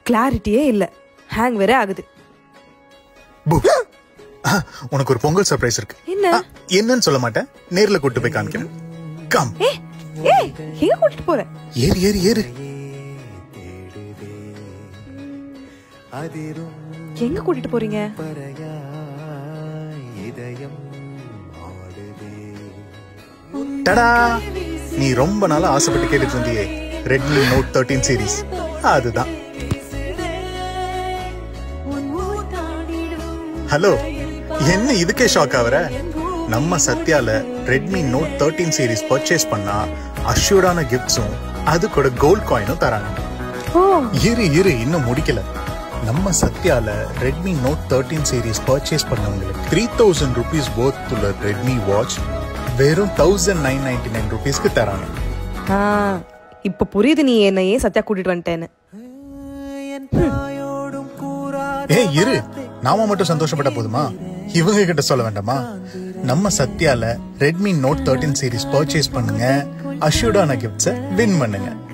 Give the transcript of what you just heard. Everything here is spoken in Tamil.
கிளாரிட்டியே இல்ல ஹேங் வேற ஆகுது பூ. ஆ, உனக்கு ஒரு பொங்கல் சர்ப்ரைஸ் இருக்கு என்ன? ஆ, என்னன்னு சொல்ல மாட்டேன் நேர்ல கூட்டு போய் காமிக்கிறேன் கம் ஏ ஏய் எங்க கூட்டிட்டு போற ஏறு ஏறு ஏறு எங்க கூட்டிட்டு போறீங்க டடா நீ ரொம்ப நாளா ஆசைப்பட்டு கேட்டுட்டு இருந்தியே ரெட்மி நோட் தேர்ட்டீன் சீரிஸ் அதுதான் ஹலோ என்ன இதுக்கே ஷாக் ஆகுற நம்ம சத்யால Redmi note thirteen series purchase பண்ணா அஷ்யூர்டான கிஃப்ட்ஸும் அது கூட கோல்ட் காயினும் தராங்க ஓ இரு இரு இன்னும் முடிக்கல நம்ம சத்யால Redmi note thirteen series purchase பண்ணவங்களுக்கு த்ரீ தௌசண்ட் ருபீஸ் போத் உள்ள ரெட்மி வாட்ச் வெறும் தௌசண்ட் நைன் நைன்டி நைன் ருபீஸ்க்கு தராங்க ஆ, இப்ப புரியுது நீ என்ன ஏன் சத்யா கூட்டிட்டு வந்துட்டேன்னு ஏ இரு நாம மட்டும் சந்தோஷப்பட்ட போதுமா இவங்க கிட்ட சொல்ல வேண்டாமா நம்ம சத்யால Redmi note thirteen series purchase பண்ணுங்க அஷ்யூர்டான கிஃப்ட்ஸை வின் பண்ணுங்க